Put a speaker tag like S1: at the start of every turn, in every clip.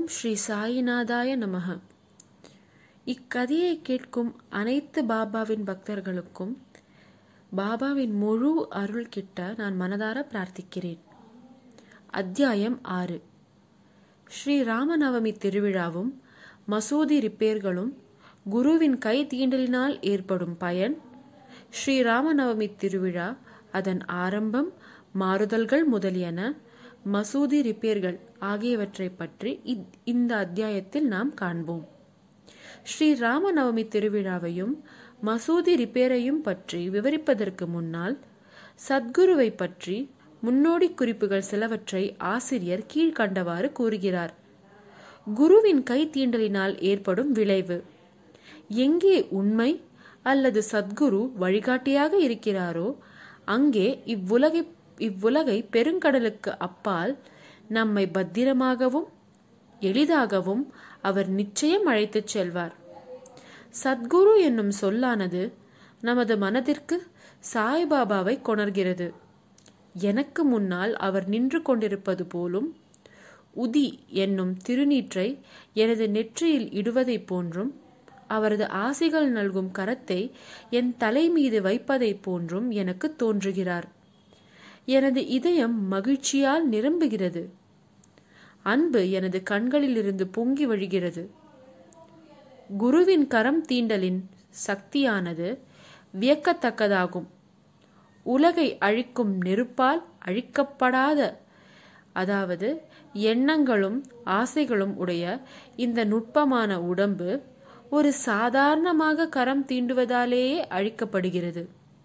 S1: ஸ்ரீ சாயிநாதாய நமக இக்கதையை கேட்கும் அனைத்து பாபாவின் பக்தர்களுக்கும் பாபாவின் முழு அருள் கிட்ட நான் மனதார பிரார்த்திக்கிறேன் அத்தியாயம் ஆறு ஸ்ரீ ராமநவமி திருவிழாவும் மசூதி ரிப்பேர்களும் குருவின் கை தீண்டலினால் ஏற்படும் பயன் ஸ்ரீ ராமநவமி திருவிழா அதன் ஆரம்பம் மாறுதல்கள் முதலியன மசூதி ரிப்பேர்கள் ஆகியவற்றை பற்றி இத்- இந்த அத்தியாயத்தில் நாம் காண்போம் ஸ்ரீ ராமநவமி திருவிழாவையும் மசூதி ரிப்பேரையும் பற்றி விவரிப்பதற்கு முன்னால் சத்குருவை பற்றி முன்னோடி குறிப்புகள் சிலவற்றை ஆசிரியர் கீழ்க்கண்டவாறு கூறுகிறார் குருவின் கை தீண்டலினால் ஏற்படும் விளைவு எங்கே உண்மை அல்லது சத்குரு வழிகாட்டியாக இருக்கிறாரோ அங்கே இவ்வுலகை இவ்வுலகை பெருங்கடலுக்கு அப்பால் நம்மை பத்திரமாகவும் எளிதாகவும் அவர் நிச்சயம் அழைத்துச் செல்வார் சத்குரு என்னும் சொல்லானது நமது மனதிற்கு சாய்பாபாவை கொணர்கிறது எனக்கு முன்னால் அவர் நின்று கொண்டிருப்பது போலும் உதி என்னும் திருநீற்றை எனது நெற்றியில் இடுவதைப் போன்றும் அவரது ஆசிகள் நல்கும் கரத்தை என் தலை மீது வைப்பதைப் போன்றும் எனக்கு தோன்றுகிறார் எனது இதயம் மகிழ்ச்சியால் நிரம்புகிறது அன்பு எனது கண்களிலிருந்து பொங்கி வழிகிறது குருவின் கரம் தீண்டலின் சக்தியானது வியக்கத்தக்கதாகும் உலகை அழிக்கும் நெருப்பால் அழிக்கப்படாத அதாவது எண்ணங்களும் ஆசைகளும் உடைய இந்த நுட்பமான உடம்பு ஒரு சாதாரணமாக கரம் தீண்டுவதாலேயே அழிக்கப்படுகிறது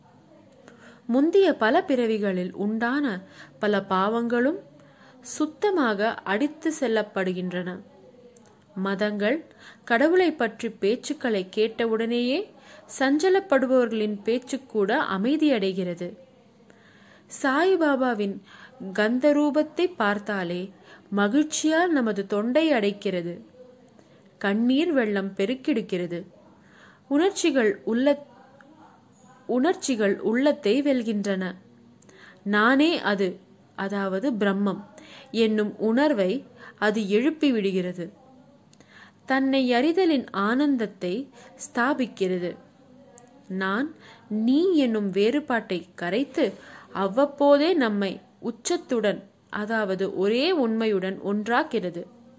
S1: முந்திய பல பிறவிகளில் உண்டான பல பாவங்களும் சுத்தமாக அடித்து செல்லப்படுகின்றன மதங்கள் கடவுளை பற்றி பேச்சுக்களை கேட்டவுடனேயே சஞ்சலப்படுபவர்களின் பேச்சு கூட அமைதியடைகிறது சாய்பாபாவின் கந்தரூபத்தை பார்த்தாலே மகிழ்ச்சியால் நமது தொண்டை அடைக்கிறது கண்ணீர் வெள்ளம் பெருக்கெடுக்கிறது உணர்ச்சிகள் உள்ள உணர்ச்சிகள் உள்ளத்தை வெல்கின்றன நானே அது அதாவது பிரம்மம் என்னும் உணர்வை அது எழுப்பி விடுகிறது தன்னை அறிதலின் ஆனந்தத்தை ஸ்தாபிக்கிறது நான் நீ என்னும் வேறுபாட்டை கரைத்து அவ்வப்போதே நம்மை உச்சத்துடன் அதாவது ஒரே உண்மையுடன் ஒன்றாக்கிறது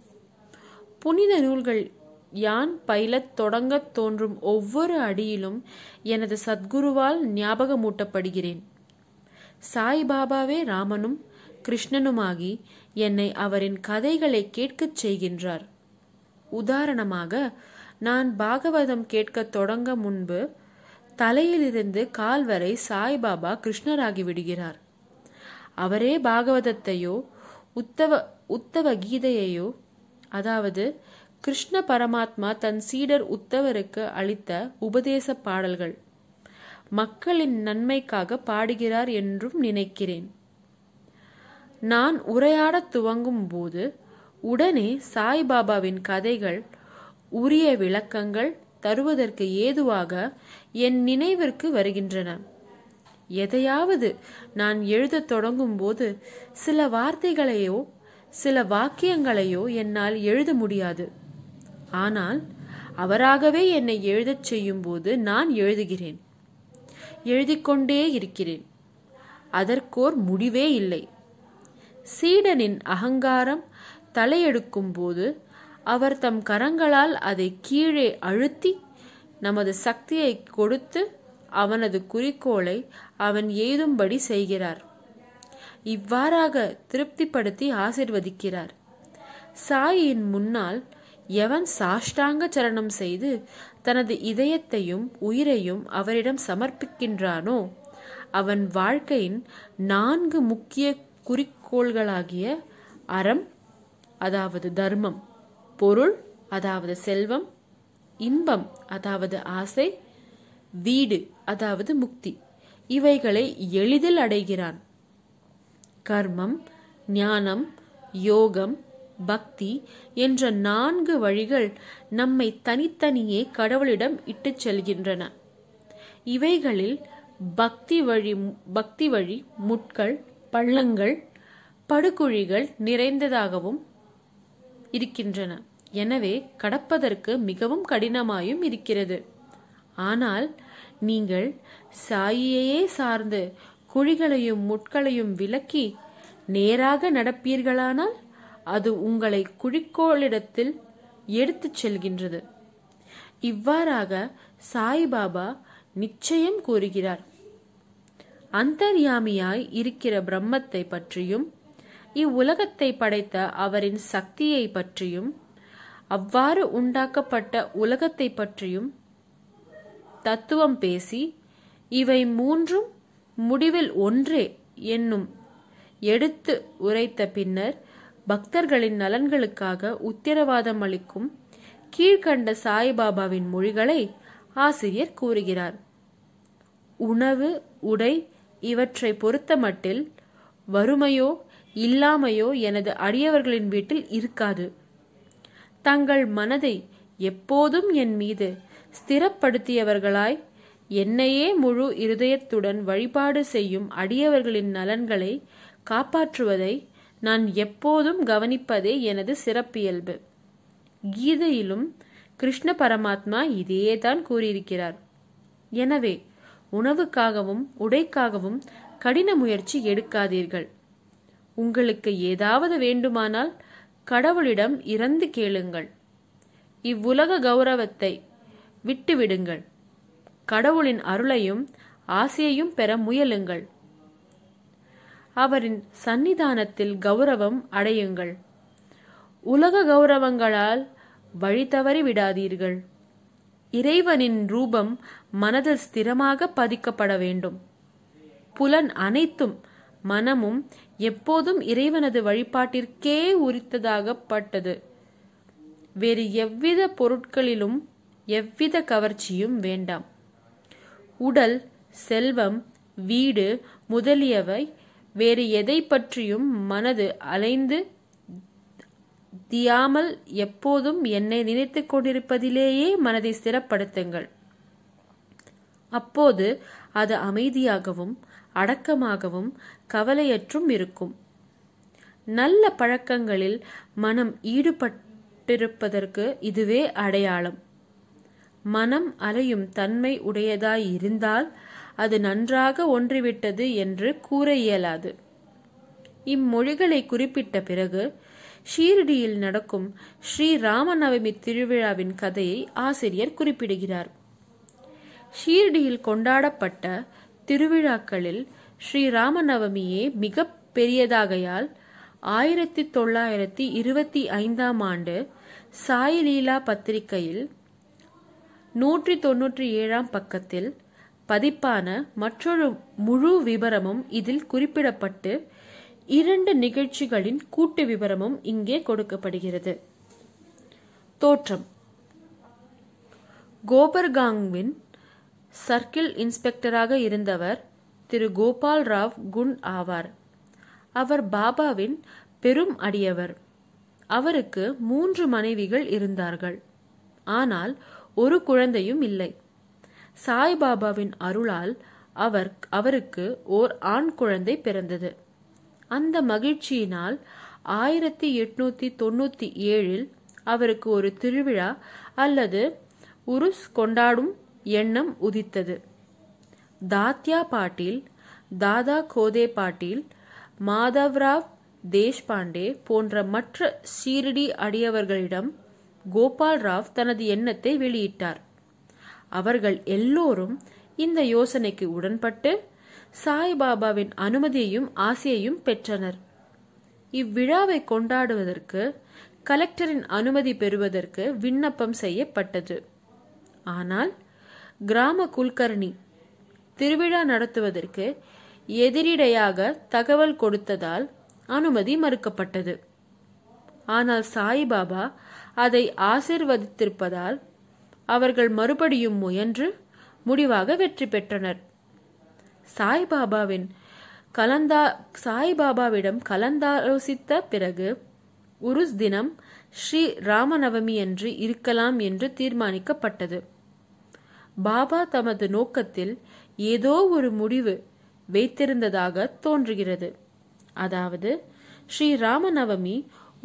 S1: புனித நூல்கள் யான் பயிலத் தொடங்கத் தோன்றும் ஒவ்வொரு அடியிலும் எனது சத்குருவால் ஞாபகமூட்டப்படுகிறேன் சாய்பாபாவே ராமனும் கிருஷ்ணனுமாகி என்னை அவரின் கதைகளை கேட்கச் செய்கின்றார் உதாரணமாக நான் பாகவதம் கேட்கத் தொடங்க முன்பு தலையிலிருந்து கால் வரை சாய்பாபா கிருஷ்ணராகி விடுகிறார் அவரே பாகவதத்தையோ உத்தவ உத்தவ கீதையையோ அதாவது கிருஷ்ண பரமாத்மா தன் சீடர் உத்தவருக்கு அளித்த உபதேச பாடல்கள் மக்களின் நன்மைக்காக பாடுகிறார் என்றும் நினைக்கிறேன் நான் உரையாடத் துவங்கும் போது உடனே சாய்பாபாவின் கதைகள் உரிய விளக்கங்கள் தருவதற்கு ஏதுவாக என் நினைவிற்கு வருகின்றன எதையாவது நான் எழுதத் தொடங்கும் போது சில வார்த்தைகளையோ சில வாக்கியங்களையோ என்னால் எழுத முடியாது ஆனால் அவராகவே என்னை எழுதச் செய்யும்போது நான் எழுதுகிறேன் எழுதிக்கொண்டே இருக்கிறேன் அதற்கோர் முடிவே இல்லை சீடனின் அகங்காரம் தலையெடுக்கும் போது அவர் தம் கரங்களால் அதை கீழே அழுத்தி நமது சக்தியை கொடுத்து அவனது குறிக்கோளை அவன் எய்தும்படி செய்கிறார் இவ்வாறாக திருப்திப்படுத்தி ஆசிர்வதிக்கிறார் சாயின் முன்னால் எவன் சாஷ்டாங்க சரணம் செய்து தனது இதயத்தையும் உயிரையும் அவரிடம் சமர்ப்பிக்கின்றானோ அவன் வாழ்க்கையின் நான்கு முக்கிய குறிக்கோள்களாகிய அறம் அதாவது தர்மம் பொருள் அதாவது செல்வம் இன்பம் அதாவது ஆசை வீடு அதாவது முக்தி இவைகளை எளிதில் அடைகிறான் கர்மம் ஞானம் யோகம் பக்தி என்ற நான்கு வழிகள் நம்மை தனித்தனியே கடவுளிடம் இட்டுச் செல்கின்றன இவைகளில் பக்தி வழி பக்தி வழி முட்கள் பள்ளங்கள் படுகுழிகள் நிறைந்ததாகவும் இருக்கின்றன எனவே கடப்பதற்கு மிகவும் கடினமாயும் இருக்கிறது ஆனால் நீங்கள் சாயியையே சார்ந்து குழிகளையும் முட்களையும் விலக்கி நேராக நடப்பீர்களானால் அது உங்களை குறிக்கோளிடத்தில் எடுத்துச் செல்கின்றது இவ்வாறாக சாய்பாபா நிச்சயம் கூறுகிறார் அந்தர்யாமியாய் இருக்கிற பிரம்மத்தை பற்றியும் இவ்வுலகத்தை படைத்த அவரின் சக்தியை பற்றியும் அவ்வாறு உண்டாக்கப்பட்ட உலகத்தை பற்றியும் தத்துவம் பேசி இவை மூன்றும் முடிவில் ஒன்றே என்னும் எடுத்து உரைத்த பின்னர் பக்தர்களின் நலன்களுக்காக உத்தரவாதம் அளிக்கும் கீழ்கண்ட சாய்பாபாவின் மொழிகளை ஆசிரியர் கூறுகிறார் உணவு உடை இவற்றை பொறுத்தமட்டில் வறுமையோ இல்லாமையோ எனது அடியவர்களின் வீட்டில் இருக்காது தங்கள் மனதை எப்போதும் என் மீது ஸ்திரப்படுத்தியவர்களாய் என்னையே முழு இருதயத்துடன் வழிபாடு செய்யும் அடியவர்களின் நலன்களை காப்பாற்றுவதை நான் எப்போதும் கவனிப்பதே எனது சிறப்பியல்பு கீதையிலும் கிருஷ்ண பரமாத்மா இதையேதான் கூறியிருக்கிறார் எனவே உணவுக்காகவும் உடைக்காகவும் கடின முயற்சி எடுக்காதீர்கள் உங்களுக்கு ஏதாவது வேண்டுமானால் கடவுளிடம் இறந்து கேளுங்கள் இவ்வுலக கௌரவத்தை விட்டுவிடுங்கள் கடவுளின் அருளையும் ஆசையையும் பெற முயலுங்கள் அவரின் சன்னிதானத்தில் கௌரவம் அடையுங்கள் உலக கௌரவங்களால் வழி தவறி விடாதீர்கள் இறைவனின் ரூபம் மனதில் ஸ்திரமாக பதிக்கப்பட வேண்டும் புலன் அனைத்தும் மனமும் எப்போதும் இறைவனது வழிபாட்டிற்கே உரித்ததாகப்பட்டது வேறு எவ்வித பொருட்களிலும் எவ்வித கவர்ச்சியும் வேண்டாம் உடல் செல்வம் வீடு முதலியவை வேறு எதை பற்றியும் மனது அலைந்து தியாமல் எப்போதும் என்னை நினைத்துக் கொண்டிருப்பதிலேயே மனதை ஸ்திரப்படுத்துங்கள் அப்போது அது அமைதியாகவும் அடக்கமாகவும் கவலையற்றும் இருக்கும் நல்ல பழக்கங்களில் மனம் ஈடுபட்டிருப்பதற்கு இதுவே அடையாளம் மனம் அலையும் தன்மை உடையதாய் இருந்தால் அது நன்றாக ஒன்றிவிட்டது என்று கூற இயலாது இம்மொழிகளை குறிப்பிட்ட பிறகு ஷீரடியில் நடக்கும் ஸ்ரீ ராமநவமி திருவிழாவின் கதையை ஆசிரியர் குறிப்பிடுகிறார் ஷீரடியில் கொண்டாடப்பட்ட திருவிழாக்களில் ஸ்ரீ ராமநவமியே மிக பெரியதாகையால் ஆயிரத்தி தொள்ளாயிரத்தி இருபத்தி ஐந்தாம் ஆண்டு சாய் லீலா பத்திரிகையில் நூற்றி தொன்னூற்றி ஏழாம் பக்கத்தில் பதிப்பான மற்றொரு முழு விவரமும் இதில் குறிப்பிடப்பட்டு இரண்டு நிகழ்ச்சிகளின் கூட்டு விவரமும் இங்கே கொடுக்கப்படுகிறது தோற்றம் கோபர்காங்வின் சர்க்கிள் இன்ஸ்பெக்டராக இருந்தவர் திரு கோபால் ராவ் குண்ட் ஆவார் அவர் பாபாவின் பெரும் அடியவர் அவருக்கு மூன்று மனைவிகள் இருந்தார்கள் ஆனால் ஒரு குழந்தையும் இல்லை சாய்பாபாவின் அருளால் அவர் அவருக்கு ஓர் ஆண் குழந்தை பிறந்தது அந்த மகிழ்ச்சியினால் ஆயிரத்தி எட்நூத்தி தொண்ணூத்தி ஏழில் அவருக்கு ஒரு திருவிழா அல்லது உருஸ் கொண்டாடும் எண்ணம் உதித்தது தாத்யா பாட்டீல் தாதா கோதே பாட்டீல் மாதவ்ராவ் தேஷ்பாண்டே போன்ற மற்ற ஷீரடி அடியவர்களிடம் கோபால் ராவ் தனது எண்ணத்தை வெளியிட்டார் அவர்கள் எல்லோரும் இந்த யோசனைக்கு உடன்பட்டு சாய்பாபாவின் அனுமதியையும் ஆசையையும் பெற்றனர் இவ்விழாவை கொண்டாடுவதற்கு கலெக்டரின் அனுமதி பெறுவதற்கு விண்ணப்பம் செய்யப்பட்டது ஆனால் கிராம குல்கர்ணி திருவிழா நடத்துவதற்கு எதிரிடையாக தகவல் கொடுத்ததால் அனுமதி மறுக்கப்பட்டது ஆனால் சாய்பாபா அதை ஆசிர்வதித்திருப்பதால் அவர்கள் மறுபடியும் முயன்று முடிவாக வெற்றி பெற்றனர் சாய்பாபாவின் கலந்தா சாய்பாபாவிடம் கலந்தாலோசித்த பிறகு உருஸ் தினம் ஸ்ரீ ராமநவமி அன்று இருக்கலாம் என்று தீர்மானிக்கப்பட்டது பாபா தமது நோக்கத்தில் ஏதோ ஒரு முடிவு வைத்திருந்ததாக தோன்றுகிறது அதாவது ஸ்ரீ ராமநவமி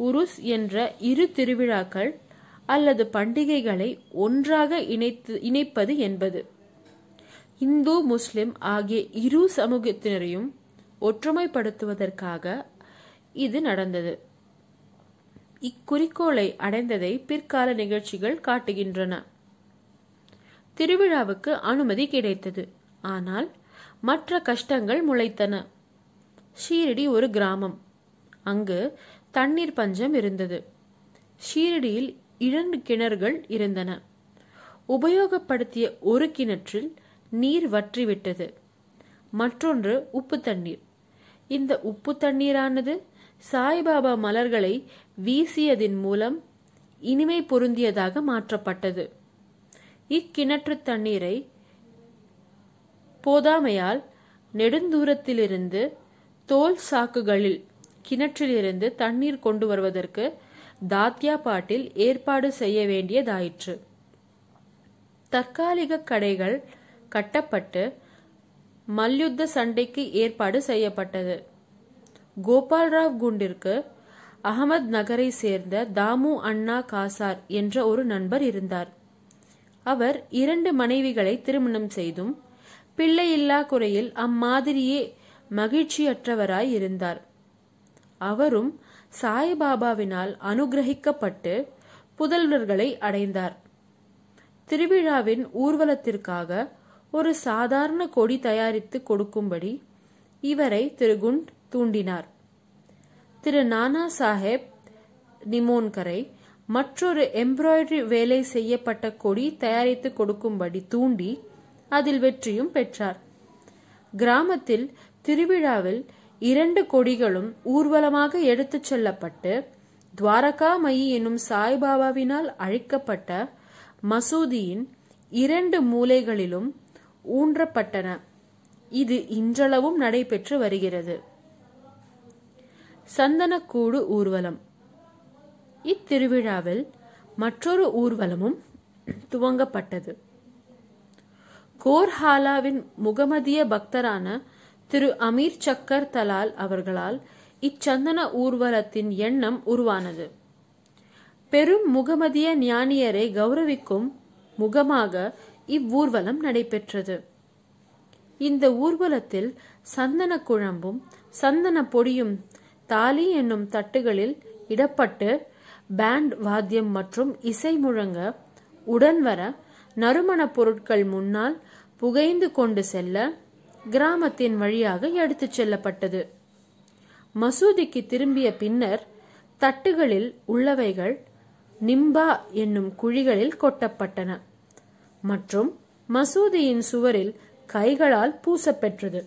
S1: உருஸ் என்ற இரு திருவிழாக்கள் அல்லது பண்டிகைகளை ஒன்றாக இணைத்து இணைப்பது என்பது இந்து முஸ்லிம் ஆகிய இரு சமூகத்தினரையும் ஒற்றுமைப்படுத்துவதற்காக இது நடந்தது இக்குறிக்கோளை அடைந்ததை பிற்கால நிகழ்ச்சிகள் காட்டுகின்றன திருவிழாவுக்கு அனுமதி கிடைத்தது ஆனால் மற்ற கஷ்டங்கள் முளைத்தன ஷீரடி ஒரு கிராமம் அங்கு தண்ணீர் பஞ்சம் இருந்தது ஷீரடியில் இரண்டு கிணறுகள் இருந்தன உபயோகப்படுத்திய ஒரு கிணற்றில் நீர் வற்றிவிட்டது மற்றொன்று உப்பு தண்ணீர் இந்த உப்பு தண்ணீரானது சாய்பாபா மலர்களை வீசியதின் மூலம் இனிமை பொருந்தியதாக மாற்றப்பட்டது இக்கிணற்று தண்ணீரை போதாமையால் நெடுந்தூரத்திலிருந்து தோல் சாக்குகளில் கிணற்றிலிருந்து தண்ணீர் கொண்டு வருவதற்கு தாத்யா பாட்டில் ஏற்பாடு செய்ய வேண்டியதாயிற்று தற்காலிக கடைகள் கட்டப்பட்டு மல்யுத்த சண்டைக்கு ஏற்பாடு செய்யப்பட்டது கோபால்ராவ் குண்டிற்கு அகமது நகரை சேர்ந்த தாமு அண்ணா காசார் என்ற ஒரு நண்பர் இருந்தார் அவர் இரண்டு மனைவிகளை திருமணம் செய்தும் பிள்ளையில்லா குறையில் அம்மாதிரியே மகிழ்ச்சியற்றவராய் இருந்தார் அவரும் சாய்பாபாவினால் அனுகிரகிக்கப்பட்டு புதல்வர்களை அடைந்தார் திருவிழாவின் ஊர்வலத்திற்காக ஒரு சாதாரண கொடி தயாரித்து கொடுக்கும்படி இவரை திரு குண்ட் தூண்டினார் திரு நானா சாஹேப் நிமோன்கரை மற்றொரு எம்ப்ராய்டரி வேலை செய்யப்பட்ட கொடி தயாரித்து கொடுக்கும்படி தூண்டி அதில் வெற்றியும் பெற்றார் கிராமத்தில் திருவிழாவில் இரண்டு கொடிகளும் ஊர்வலமாக எடுத்துச் செல்லப்பட்டு துவாரகாமயி என்னும் சாய்பாபாவினால் அழைக்கப்பட்ட மசூதியின் இரண்டு மூலைகளிலும் ஊன்றப்பட்டன இது இன்றளவும் நடைபெற்று வருகிறது சந்தனக்கூடு ஊர்வலம் இத்திருவிழாவில் மற்றொரு ஊர்வலமும் துவங்கப்பட்டது கோர்ஹாலாவின் முகமதிய பக்தரான திரு அமீர் சக்கர் தலால் அவர்களால் இச்சந்தன ஊர்வலத்தின் எண்ணம் உருவானது பெரும் முகமதிய ஞானியரை கௌரவிக்கும் முகமாக இவ்வூர்வலம் நடைபெற்றது இந்த ஊர்வலத்தில் சந்தன குழம்பும் சந்தன பொடியும் தாலி என்னும் தட்டுகளில் இடப்பட்டு பேண்ட் வாத்தியம் மற்றும் இசை முழங்க உடன் வர நறுமணப் பொருட்கள் முன்னால் புகைந்து கொண்டு செல்ல கிராமத்தின் வழியாக எடுத்துச் செல்லப்பட்டது மசூதிக்கு திரும்பிய பின்னர் தட்டுகளில் உள்ளவைகள் நிம்பா என்னும் குழிகளில் கொட்டப்பட்டன மற்றும் மசூதியின் சுவரில் கைகளால் பூசப்பெற்றது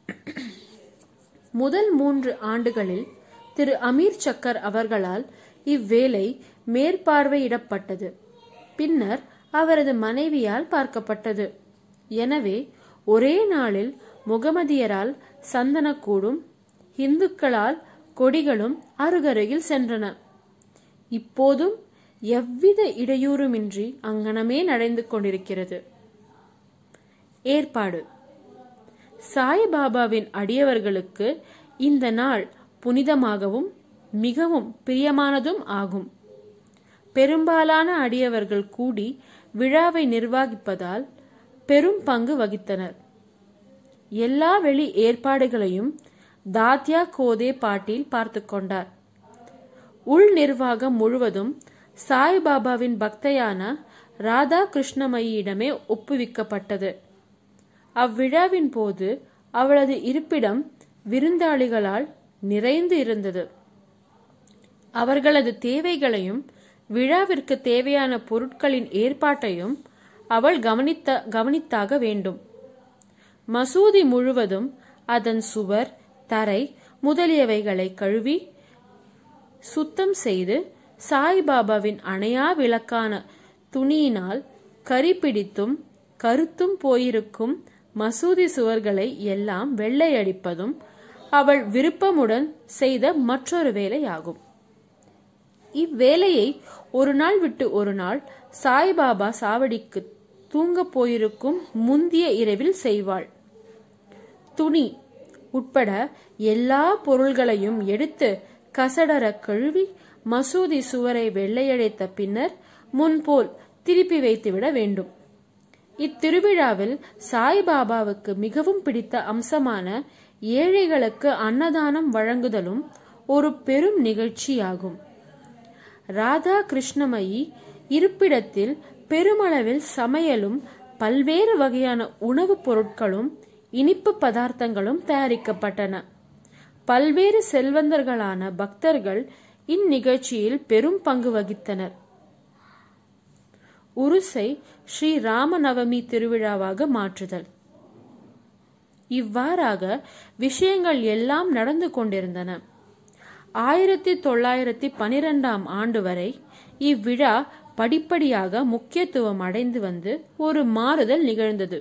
S1: முதல் மூன்று ஆண்டுகளில் திரு அமீர் சக்கர் அவர்களால் இவ்வேலை மேற்பார்வையிடப்பட்டது பின்னர் அவரது மனைவியால் பார்க்கப்பட்டது எனவே ஒரே நாளில் முகமதியரால் சந்தனக்கூடும் இந்துக்களால் கொடிகளும் அருகருகில் சென்றன இப்போதும் எவ்வித இடையூறுமின்றி அங்கனமே நடந்து கொண்டிருக்கிறது ஏற்பாடு சாய்பாபாவின் அடியவர்களுக்கு இந்த நாள் புனிதமாகவும் மிகவும் பிரியமானதும் ஆகும் பெரும்பாலான அடியவர்கள் கூடி விழாவை நிர்வகிப்பதால் பெரும் பங்கு வகித்தனர் எல்லா வெளி ஏற்பாடுகளையும் தாத்யா கோதே பாட்டீல் பார்த்து கொண்டார் உள் நிர்வாகம் முழுவதும் சாய்பாபாவின் பக்தையான ராதா கிருஷ்ணமயியிடமே ஒப்புவிக்கப்பட்டது அவ்விழாவின் போது அவளது இருப்பிடம் விருந்தாளிகளால் நிறைந்து இருந்தது அவர்களது தேவைகளையும் விழாவிற்கு தேவையான பொருட்களின் ஏற்பாட்டையும் அவள் கவனித்த கவனித்தாக வேண்டும் மசூதி முழுவதும் அதன் சுவர் தரை முதலியவைகளை கழுவி சுத்தம் செய்து சாய்பாபாவின் அணையா விளக்கான துணியினால் கரி பிடித்தும் கருத்தும் போயிருக்கும் மசூதி சுவர்களை எல்லாம் வெள்ளையடிப்பதும் அவள் விருப்பமுடன் செய்த மற்றொரு வேலையாகும் இவ்வேலையை ஒரு நாள் விட்டு ஒரு நாள் சாய்பாபா சாவடிக்கு தூங்கப் போயிருக்கும் முந்திய இரவில் செய்வாள் துணி உட்பட எல்லா பொருள்களையும் எடுத்து கசடர கழுவி மசூதி சுவரை வெள்ளையடைத்த பின்னர் முன்போல் திருப்பி வைத்துவிட வேண்டும் இத்திருவிழாவில் சாய்பாபாவுக்கு மிகவும் பிடித்த அம்சமான ஏழைகளுக்கு அன்னதானம் வழங்குதலும் ஒரு பெரும் நிகழ்ச்சியாகும் ராதா கிருஷ்ணமயி இருப்பிடத்தில் பெருமளவில் சமையலும் பல்வேறு வகையான உணவுப் பொருட்களும் இனிப்பு பதார்த்தங்களும் தயாரிக்கப்பட்டன பல்வேறு செல்வந்தர்களான பக்தர்கள் இந்நிகழ்ச்சியில் பெரும் பங்கு வகித்தனர் உருசை ஸ்ரீ ராமநவமி திருவிழாவாக மாற்றுதல் இவ்வாறாக விஷயங்கள் எல்லாம் நடந்து கொண்டிருந்தன ஆயிரத்தி தொள்ளாயிரத்தி பனிரெண்டாம் ஆண்டு வரை இவ்விழா படிப்படியாக முக்கியத்துவம் அடைந்து வந்து ஒரு மாறுதல் நிகழ்ந்தது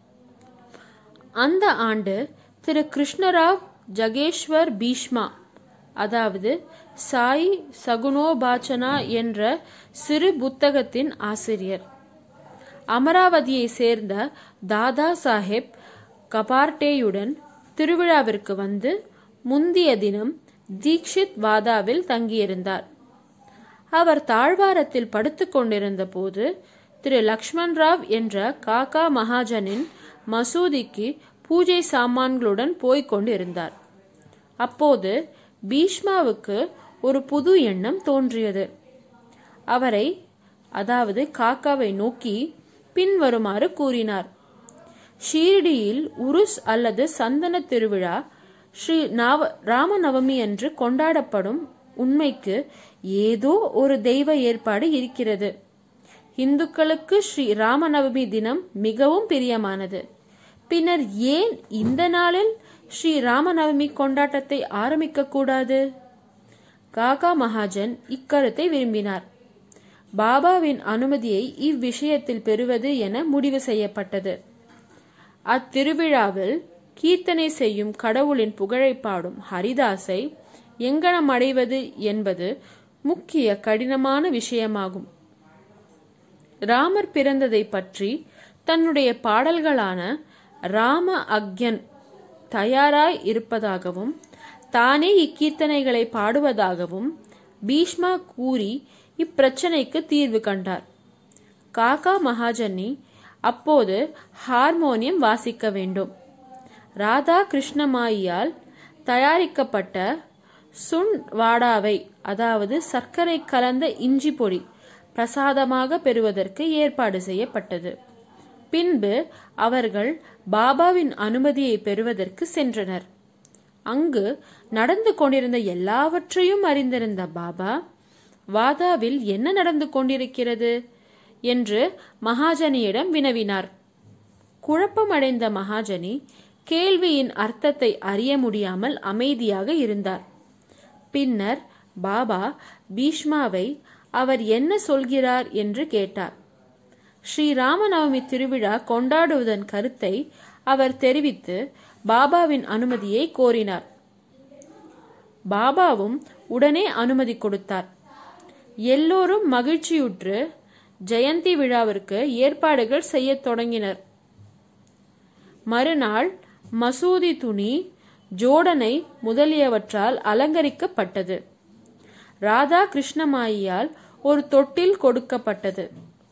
S1: அந்த ஆண்டு திரு கிருஷ்ணராவ் ஜகேஸ்வர் பீஷ்மா அதாவது சாய் சகுனோபாச்சனா என்ற சிறு புத்தகத்தின் ஆசிரியர் அமராவதியை சேர்ந்த தாதா சாஹேப் கபார்டேயுடன் திருவிழாவிற்கு வந்து முந்திய தினம் தீக்ஷித் வாதாவில் தங்கியிருந்தார் அவர் தாழ்வாரத்தில் படுத்துக் கொண்டிருந்த போது திரு லக்ஷ்மண் ராவ் என்ற காக்கா மகாஜனின் மசூதிக்கு பூஜை சாமான்களுடன் போய்க் கொண்டிருந்தார் அப்போது பீஷ்மாவுக்கு ஒரு புது எண்ணம் தோன்றியது அவரை அதாவது காக்காவை நோக்கி பின்வருமாறு கூறினார் ஷீரடியில் உருஸ் அல்லது சந்தன திருவிழா ஸ்ரீ நாவ ராமநவமி அன்று கொண்டாடப்படும் உண்மைக்கு ஏதோ ஒரு தெய்வ ஏற்பாடு இருக்கிறது இந்துக்களுக்கு ஸ்ரீ ராமநவமி தினம் மிகவும் பிரியமானது பின்னர் ஏன் இந்த நாளில் ஸ்ரீ ராமநவமி கொண்டாட்டத்தை ஆரம்பிக்க கூடாது காகா மகாஜன் இக்கருத்தை விரும்பினார் பாபாவின் அனுமதியை இவ்விஷயத்தில் பெறுவது என முடிவு செய்யப்பட்டது அத்திருவிழாவில் கீர்த்தனை செய்யும் கடவுளின் புகழை பாடும் ஹரிதாஸை எங்கனம் அடைவது என்பது முக்கிய கடினமான விஷயமாகும் ராமர் பிறந்ததை பற்றி தன்னுடைய பாடல்களான ராம அக்யன் தயாராய் இருப்பதாகவும் தானே இக்கீர்த்தனைகளை பாடுவதாகவும் பீஷ்மா கூறி இப்பிரச்சனைக்கு தீர்வு கண்டார் காக்கா மகாஜனி அப்போது ஹார்மோனியம் வாசிக்க வேண்டும் ராதா கிருஷ்ணமாயியால் தயாரிக்கப்பட்ட சுன் வாடாவை அதாவது சர்க்கரை கலந்த இஞ்சி பொடி பிரசாதமாக பெறுவதற்கு ஏற்பாடு செய்யப்பட்டது பின்பு அவர்கள் பாபாவின் அனுமதியை பெறுவதற்கு சென்றனர் அங்கு நடந்து கொண்டிருந்த எல்லாவற்றையும் அறிந்திருந்த பாபா வாதாவில் என்ன நடந்து கொண்டிருக்கிறது என்று மகாஜனியிடம் வினவினார் குழப்பமடைந்த மகாஜனி கேள்வியின் அர்த்தத்தை அறிய முடியாமல் அமைதியாக இருந்தார் பின்னர் பாபா பீஷ்மாவை அவர் என்ன சொல்கிறார் என்று கேட்டார் ஸ்ரீ ராமநவமி திருவிழா கொண்டாடுவதன் கருத்தை அவர் தெரிவித்து பாபாவின் அனுமதியை கோரினார் பாபாவும் உடனே அனுமதி கொடுத்தார் எல்லோரும் மகிழ்ச்சியுற்று ஜெயந்தி விழாவிற்கு ஏற்பாடுகள் செய்யத் தொடங்கினர் மறுநாள் மசூதி துணி ஜோடனை முதலியவற்றால் அலங்கரிக்கப்பட்டது ராதா கிருஷ்ணமாயியால் ஒரு தொட்டில் கொடுக்கப்பட்டது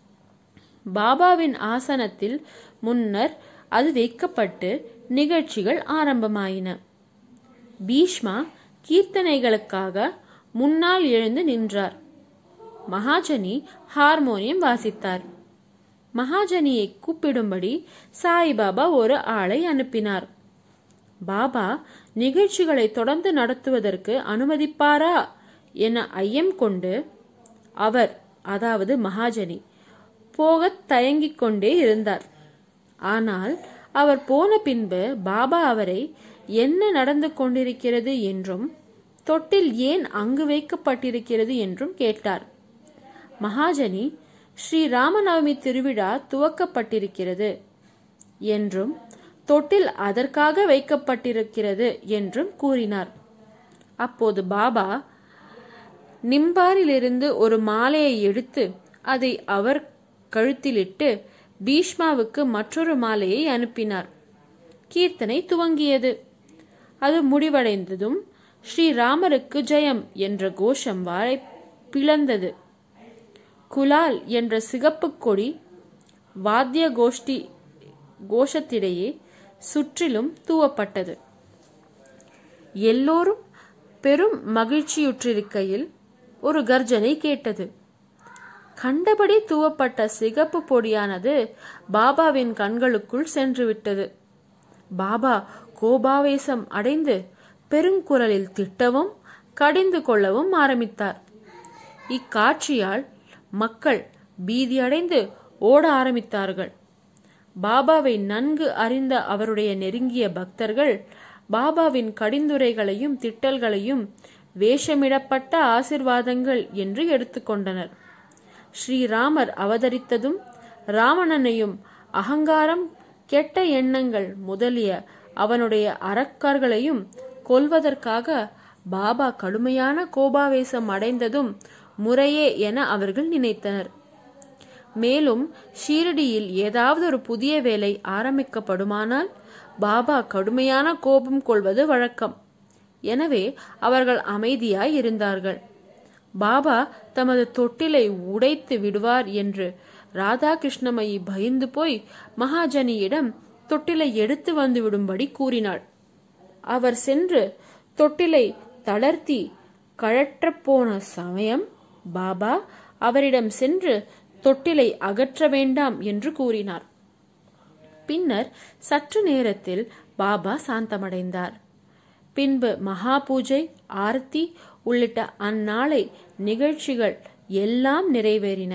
S1: பாபாவின் ஆசனத்தில் முன்னர் அது வைக்கப்பட்டு நிகழ்ச்சிகள் ஆரம்பமாயின பீஷ்மா கீர்த்தனைகளுக்காக முன்னால் எழுந்து நின்றார் மகாஜனி ஹார்மோனியம் வாசித்தார் மகாஜனியை கூப்பிடும்படி சாய்பாபா ஒரு ஆளை அனுப்பினார் பாபா நிகழ்ச்சிகளை தொடர்ந்து நடத்துவதற்கு அனுமதிப்பாரா என ஐயம் கொண்டு அவர் அதாவது மகாஜனி போகத் தயங்கிக் கொண்டே இருந்தார் ஆனால் அவர் போன பின்பு பாபா அவரை என்ன நடந்து கொண்டிருக்கிறது என்றும் தொட்டில் ஏன் அங்கு வைக்கப்பட்டிருக்கிறது என்றும் கேட்டார் மகாஜனி ஸ்ரீ ராமநவமி திருவிழா துவக்கப்பட்டிருக்கிறது என்றும் தொட்டில் அதற்காக வைக்கப்பட்டிருக்கிறது என்றும் கூறினார் அப்போது பாபா நிம்பாரிலிருந்து ஒரு மாலையை எடுத்து அதை அவர் கழுத்திலிட்டு பீஷ்மாவுக்கு மற்றொரு மாலையை அனுப்பினார் கீர்த்தனை துவங்கியது அது முடிவடைந்ததும் ஸ்ரீராமருக்கு ஜெயம் என்ற கோஷம் வாழை பிளந்தது குலால் என்ற சிகப்பு கொடி வாத்திய கோஷ்டி கோஷத்திடையே சுற்றிலும் தூவப்பட்டது எல்லோரும் பெரும் மகிழ்ச்சியுற்றிருக்கையில் ஒரு கர்ஜனை கேட்டது கண்டபடி தூவப்பட்ட சிகப்பு பொடியானது பாபாவின் கண்களுக்குள் சென்று விட்டது பாபா கோபாவேசம் அடைந்து பெருங்குரலில் திட்டவும் கடிந்து கொள்ளவும் ஆரம்பித்தார் இக்காட்சியால் மக்கள் பீதியடைந்து ஓட ஆரம்பித்தார்கள் பாபாவை நன்கு அறிந்த அவருடைய நெருங்கிய பக்தர்கள் பாபாவின் கடிந்துரைகளையும் திட்டல்களையும் வேஷமிடப்பட்ட ஆசிர்வாதங்கள் என்று எடுத்துக்கொண்டனர் ஸ்ரீராமர் அவதரித்ததும் ராவணனையும் அகங்காரம் கெட்ட எண்ணங்கள் முதலிய அவனுடைய அரக்கர்களையும் கொல்வதற்காக பாபா கடுமையான கோபாவேசம் அடைந்ததும் முறையே என அவர்கள் நினைத்தனர் மேலும் ஷீரடியில் ஏதாவது ஒரு புதிய வேலை ஆரம்பிக்கப்படுமானால் பாபா கடுமையான கோபம் கொள்வது வழக்கம் எனவே அவர்கள் அமைதியாய் இருந்தார்கள் பாபா தமது தொட்டிலை உடைத்து விடுவார் என்று ராதாகிருஷ்ணமயி பயந்து போய் மகாஜனியிடம் தொட்டிலை எடுத்து வந்து விடும்படி கூறினாள் அவர் சென்று தொட்டிலை தளர்த்தி கழற்றப் போன சமயம் பாபா அவரிடம் சென்று தொட்டிலை அகற்ற வேண்டாம் என்று கூறினார் பின்னர் சற்று நேரத்தில் பாபா சாந்தமடைந்தார் பின்பு மகா பூஜை ஆரத்தி உள்ளிட்ட அந்நாளை நிகழ்ச்சிகள் எல்லாம் நிறைவேறின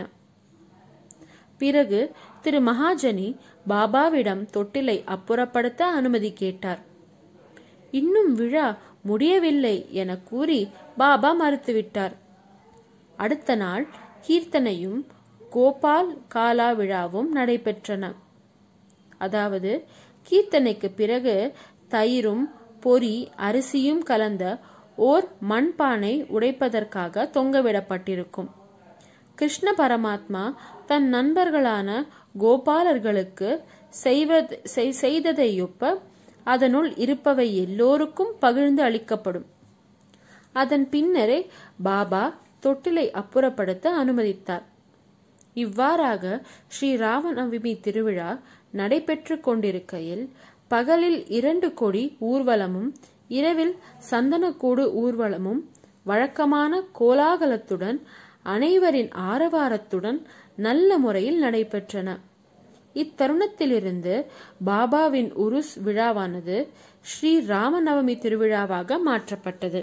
S1: பிறகு திரு மகாஜனி பாபாவிடம் தொட்டிலை அப்புறப்படுத்த அனுமதி கேட்டார் இன்னும் விழா முடியவில்லை என கூறி பாபா மறுத்துவிட்டார் அடுத்த நாள் கீர்த்தனையும் கோபால் காலா விழாவும் நடைபெற்றன அதாவது கீர்த்தனைக்கு பிறகு தயிரும் பொரி அரிசியும் கலந்த ஓர் மண்பானை உடைப்பதற்காக தொங்கவிடப்பட்டிருக்கும் கிருஷ்ண பரமாத்மா தன் நண்பர்களான கோபாலர்களுக்கு செய்வது செய்ததையொப்ப அதனுள் இருப்பவை எல்லோருக்கும் பகிர்ந்து அளிக்கப்படும் அதன் பின்னரே பாபா தொட்டிலை அப்புறப்படுத்த அனுமதித்தார் இவ்வாறாக ஸ்ரீ ராமநவமி திருவிழா நடைபெற்று கொண்டிருக்கையில் பகலில் இரண்டு கொடி ஊர்வலமும் இரவில் சந்தனக்கூடு ஊர்வலமும் வழக்கமான கோலாகலத்துடன் அனைவரின் ஆரவாரத்துடன் நல்ல முறையில் நடைபெற்றன இத்தருணத்திலிருந்து பாபாவின் உருஸ் விழாவானது ஸ்ரீ ராமநவமி திருவிழாவாக மாற்றப்பட்டது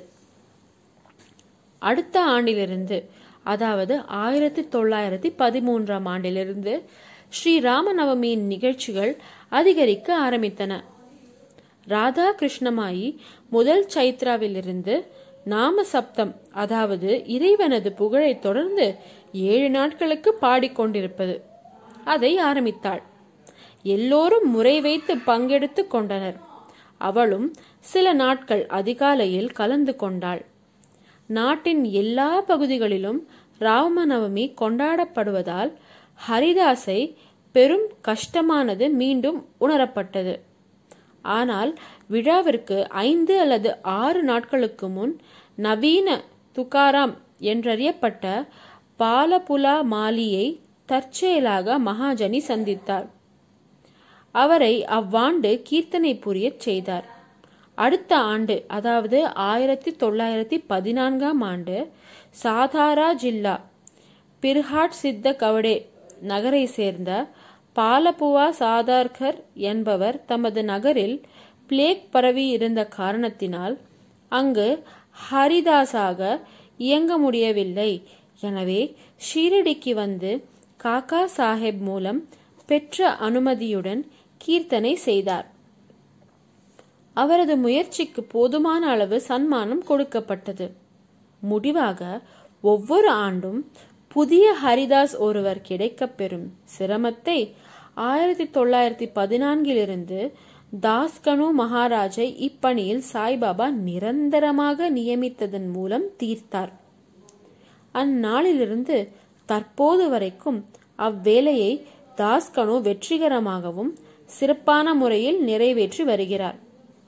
S1: அடுத்த ஆண்டிலிருந்து அதாவது ஆயிரத்தி தொள்ளாயிரத்தி பதிமூன்றாம் ஆண்டிலிருந்து ஸ்ரீ ராமநவமியின் நிகழ்ச்சிகள் அதிகரிக்க ஆரம்பித்தன ராதா கிருஷ்ணமாயி முதல் சைத்ராவிலிருந்து நாம சப்தம் அதாவது இறைவனது புகழை தொடர்ந்து ஏழு நாட்களுக்கு பாடிக்கொண்டிருப்பது அதை ஆரம்பித்தாள் எல்லோரும் முறை வைத்து பங்கெடுத்து கொண்டனர் அவளும் சில நாட்கள் அதிகாலையில் கலந்து கொண்டாள் நாட்டின் எல்லா பகுதிகளிலும் ராமநவமி கொண்டாடப்படுவதால் ஹரிதாஸை பெரும் கஷ்டமானது மீண்டும் உணரப்பட்டது ஆனால் விழாவிற்கு ஐந்து அல்லது ஆறு நாட்களுக்கு முன் நவீன துகாராம் என்றறியப்பட்ட பாலபுலா மாலியை தற்செயலாக மகாஜனி சந்தித்தார் அவரை அவ்வாண்டு கீர்த்தனை புரியச் செய்தார் அடுத்த ஆண்டு அதாவது ஆயிரத்தி தொள்ளாயிரத்தி பதினான்காம் ஆண்டு சாதாரா ஜில்லா பிர்ஹாட் சித்த கவடே நகரை சேர்ந்த பாலபுவா சாதார்கர் என்பவர் தமது நகரில் பிளேக் பரவி இருந்த காரணத்தினால் அங்கு ஹரிதாஸாக இயங்க முடியவில்லை எனவே ஷீரடிக்கு வந்து காக்கா சாஹேப் மூலம் பெற்ற அனுமதியுடன் கீர்த்தனை செய்தார் அவரது முயற்சிக்கு போதுமான அளவு சன்மானம் கொடுக்கப்பட்டது முடிவாக ஒவ்வொரு ஆண்டும் புதிய ஹரிதாஸ் ஒருவர் கிடைக்கப் பெறும் சிரமத்தை ஆயிரத்தி தொள்ளாயிரத்தி பதினான்கிலிருந்து தாஸ்கனு மகாராஜை இப்பணியில் சாய்பாபா நிரந்தரமாக நியமித்ததன் மூலம் தீர்த்தார் அந்நாளிலிருந்து தற்போது வரைக்கும் அவ்வேலையை தாஸ்கனு வெற்றிகரமாகவும் சிறப்பான முறையில் நிறைவேற்றி வருகிறார்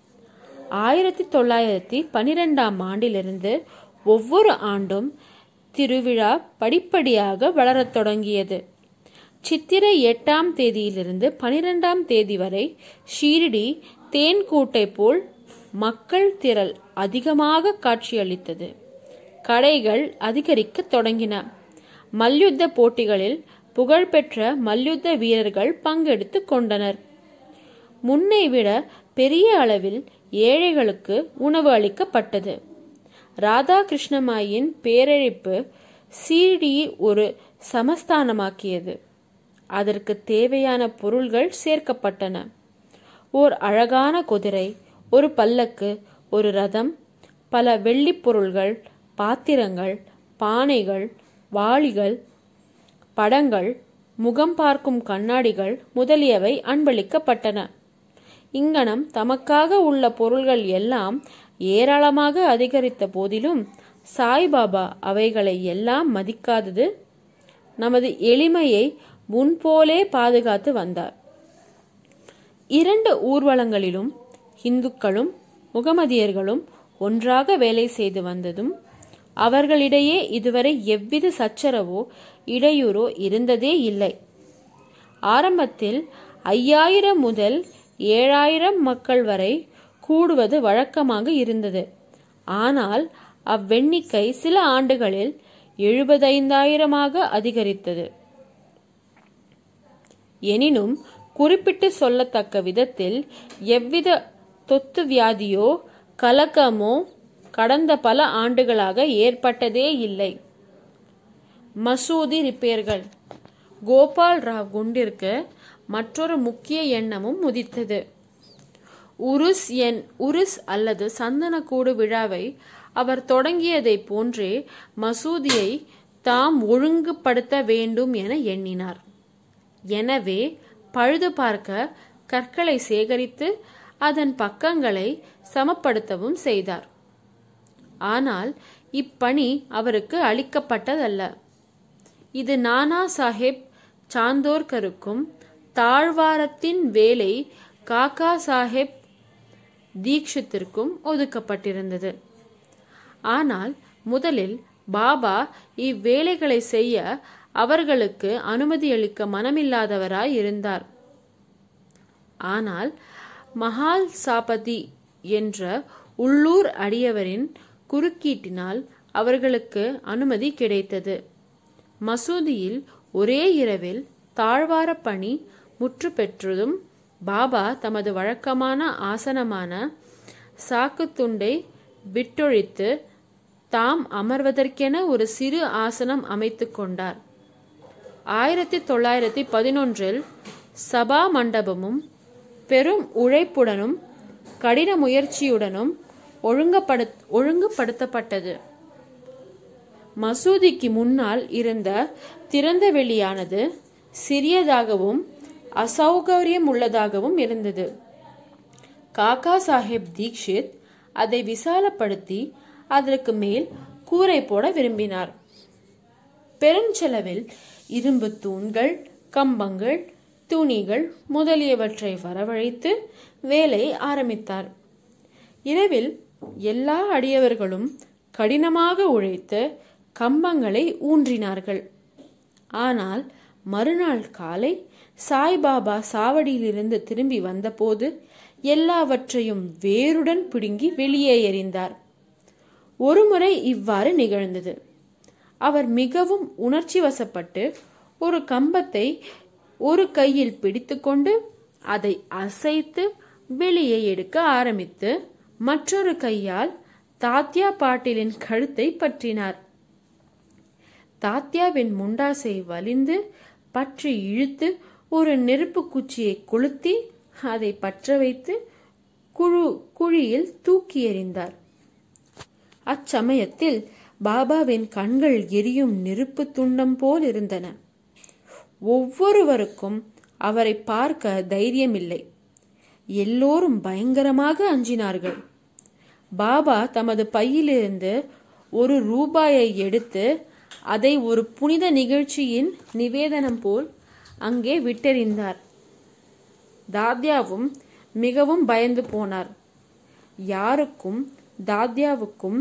S1: ஆயிரத்தி தொள்ளாயிரத்தி பனிரெண்டாம் ஆண்டிலிருந்து ஒவ்வொரு ஆண்டும் திருவிழா படிப்படியாக வளரத் தொடங்கியது சித்திரை எட்டாம் தேதியிலிருந்து பனிரெண்டாம் தேதி வரை ஷீரடி தேன்கூட்டை போல் மக்கள் திரள் அதிகமாக காட்சியளித்தது கடைகள் அதிகரிக்கத் தொடங்கின மல்யுத்த போட்டிகளில் புகழ்பெற்ற மல்யுத்த வீரர்கள் பங்கெடுத்து கொண்டனர் முன்னை விட பெரிய அளவில் ஏழைகளுக்கு உணவு அளிக்கப்பட்டது ராதாகிருஷ்ணமாயின் பேரழிப்பு சீரடியை ஒரு சமஸ்தானமாக்கியது அதற்கு தேவையான பொருள்கள் சேர்க்கப்பட்டன ஓர் அழகான குதிரை ஒரு பல்லக்கு ஒரு ரதம் பல வெள்ளிப் பொருள்கள் பாத்திரங்கள் பானைகள் வாளிகள் படங்கள் முகம் பார்க்கும் கண்ணாடிகள் முதலியவை அன்பளிக்கப்பட்டன இங்கனம் தமக்காக உள்ள பொருள்கள் எல்லாம் ஏராளமாக அதிகரித்த போதிலும் சாய்பாபா அவைகளை எல்லாம் மதிக்காதது நமது எளிமையை முன்போலே பாதுகாத்து வந்தார் இரண்டு ஊர்வலங்களிலும் இந்துக்களும் முகமதியர்களும் ஒன்றாக வேலை செய்து வந்ததும் அவர்களிடையே இதுவரை எவ்வித சச்சரவோ இடையூறோ இருந்ததே இல்லை ஆரம்பத்தில் ஐயாயிரம் முதல் ஏழாயிரம் மக்கள் வரை கூடுவது வழக்கமாக இருந்தது ஆனால் அவ்வெண்ணிக்கை சில ஆண்டுகளில் எழுபதைந்தாயிரமாக அதிகரித்தது எனினும் குறிப்பிட்டு சொல்லத்தக்க விதத்தில் எவ்வித தொத்து வியாதியோ கலக்கமோ கடந்த பல ஆண்டுகளாக ஏற்பட்டதே இல்லை மசூதி ரிப்பேர்கள் கோபால் ராவ் குண்டிற்கு மற்றொரு முக்கிய எண்ணமும் உதித்தது உருஸ் என் உருஸ் அல்லது சந்தனக்கூடு விழாவை அவர் தொடங்கியதைப் போன்றே மசூதியை தாம் ஒழுங்குபடுத்த வேண்டும் என எண்ணினார் எனவே பழுது பார்க்க கற்களை சேகரித்து அதன் பக்கங்களை சமப்படுத்தவும் செய்தார் ஆனால் இப்பணி அவருக்கு அளிக்கப்பட்டதல்ல இது நானா சாஹேப் சாந்தோர்கருக்கும் தாழ்வாரத்தின் வேலை காக்கா சாஹேப் தீக்ஷித்திற்கும் ஒதுக்கப்பட்டிருந்தது ஆனால் முதலில் பாபா இவ்வேலைகளை செய்ய அவர்களுக்கு அனுமதியளிக்க மனமில்லாதவராய் இருந்தார் ஆனால் மஹால் சாபதி என்ற உள்ளூர் அடியவரின் குறுக்கீட்டினால் அவர்களுக்கு அனுமதி கிடைத்தது மசூதியில் ஒரே இரவில் தாழ்வார பணி முற்று பெற்றதும் பாபா தமது வழக்கமான ஆசனமான சாக்குத்துண்டை விட்டொழித்து தாம் அமர்வதற்கென ஒரு சிறு ஆசனம் அமைத்து கொண்டார் ஆயிரத்தி தொள்ளாயிரத்தி பதினொன்றில் சபா மண்டபமும் பெரும் உழைப்புடனும் கடின முயற்சியுடனும் ஒழுங்கப்படு ஒழுங்குபடுத்தப்பட்டது மசூதிக்கு முன்னால் இருந்த திறந்த வெளியானது சிறியதாகவும் அசௌகரியம் உள்ளதாகவும் இருந்தது காக்கா சாஹேப் தீக்ஷித் அதை விசாலப்படுத்தி அதற்கு மேல் கூரை போட விரும்பினார் பெருஞ்செலவில் இரும்பு தூண்கள் கம்பங்கள் துணிகள் முதலியவற்றை வரவழைத்து வேலை ஆரம்பித்தார் இரவில் எல்லா அடியவர்களும் கடினமாக உழைத்து கம்பங்களை ஊன்றினார்கள் ஆனால் மறுநாள் காலை சாய்பாபா சாவடியிலிருந்து திரும்பி வந்தபோது எல்லாவற்றையும் வேருடன் பிடுங்கி வெளியே எறிந்தார் ஒருமுறை இவ்வாறு நிகழ்ந்தது அவர் மிகவும் உணர்ச்சி வசப்பட்டு ஒரு கம்பத்தை ஒரு கையில் பிடித்துக்கொண்டு அதை அசைத்து வெளியே எடுக்க ஆரம்பித்து மற்றொரு கையால் தாத்யா பாட்டிலின் கழுத்தை பற்றினார் தாத்யாவின் முண்டாசை வலிந்து பற்றி இழுத்து ஒரு நெருப்பு குச்சியை கொளுத்தி அதை பற்ற வைத்து குழு குழியில் தூக்கி எறிந்தார் அச்சமயத்தில் பாபாவின் கண்கள் எரியும் நெருப்பு துண்டம் போல் இருந்தன ஒவ்வொருவருக்கும் அவரை பார்க்க தைரியமில்லை எல்லோரும் பயங்கரமாக அஞ்சினார்கள் பாபா தமது பையிலிருந்து ஒரு ரூபாயை எடுத்து அதை ஒரு புனித நிகழ்ச்சியின் நிவேதனம் போல் அங்கே விட்டெறிந்தார் தாத்யாவும் மிகவும் பயந்து போனார் யாருக்கும் தாத்யாவுக்கும்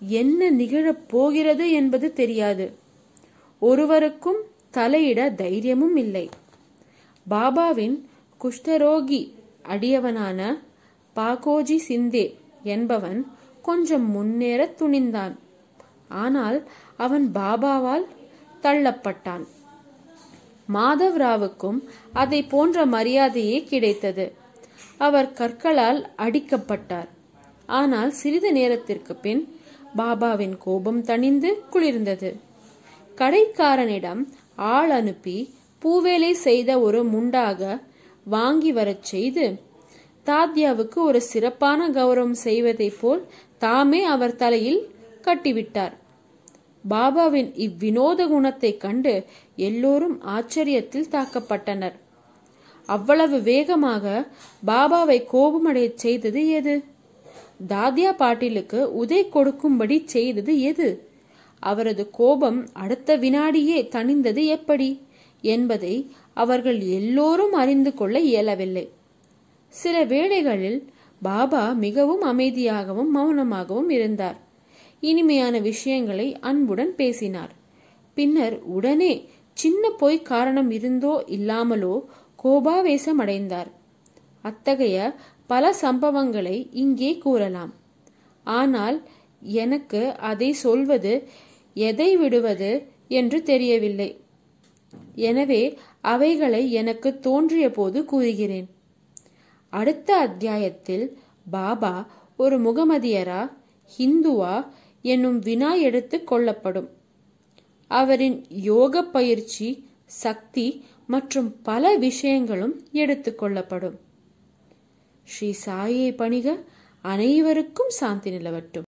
S1: என்ன நிகழப் போகிறது என்பது தெரியாது ஒருவருக்கும் தலையிட தைரியமும் இல்லை பாபாவின் குஷ்டரோகி அடியவனான பாகோஜி சிந்தே என்பவன் கொஞ்சம் முன்னேற துணிந்தான் ஆனால் அவன் பாபாவால் தள்ளப்பட்டான் மாதவ்ராவுக்கும் அதை போன்ற மரியாதையே கிடைத்தது அவர் கற்களால் அடிக்கப்பட்டார் ஆனால் சிறிது நேரத்திற்கு பின் பாபாவின் கோபம் தணிந்து குளிர்ந்தது கடைக்காரனிடம் ஆள் அனுப்பி பூவேலை செய்த ஒரு முண்டாக வாங்கி வரச் செய்து தாத்யாவுக்கு ஒரு சிறப்பான கௌரவம் செய்வதைப் போல் தாமே அவர் தலையில் கட்டிவிட்டார் பாபாவின் இவ்வினோத குணத்தைக் கண்டு எல்லோரும் ஆச்சரியத்தில் தாக்கப்பட்டனர் அவ்வளவு வேகமாக பாபாவை கோபமடையச் செய்தது எது தாத்யா பாட்டிலுக்கு உதை கொடுக்கும்படி செய்தது எது அவரது கோபம் அடுத்த வினாடியே தணிந்தது எப்படி என்பதை அவர்கள் எல்லோரும் அறிந்து கொள்ள இயலவில்லை சில வேளைகளில் பாபா மிகவும் அமைதியாகவும் மௌனமாகவும் இருந்தார் இனிமையான விஷயங்களை அன்புடன் பேசினார் பின்னர் உடனே சின்ன பொய் காரணம் இருந்தோ இல்லாமலோ கோபாவேசம் அடைந்தார் அத்தகைய பல சம்பவங்களை இங்கே கூறலாம் ஆனால் எனக்கு அதை சொல்வது எதை விடுவது என்று தெரியவில்லை எனவே அவைகளை எனக்கு தோன்றிய போது கூறுகிறேன் அடுத்த அத்தியாயத்தில் பாபா ஒரு முகமதியரா ஹிந்துவா என்னும் வினா எடுத்து கொள்ளப்படும் அவரின் யோக பயிற்சி சக்தி மற்றும் பல விஷயங்களும் எடுத்துக் கொள்ளப்படும் ஸ்ரீ சாயை பணிக அனைவருக்கும் சாந்தி நிலவட்டும்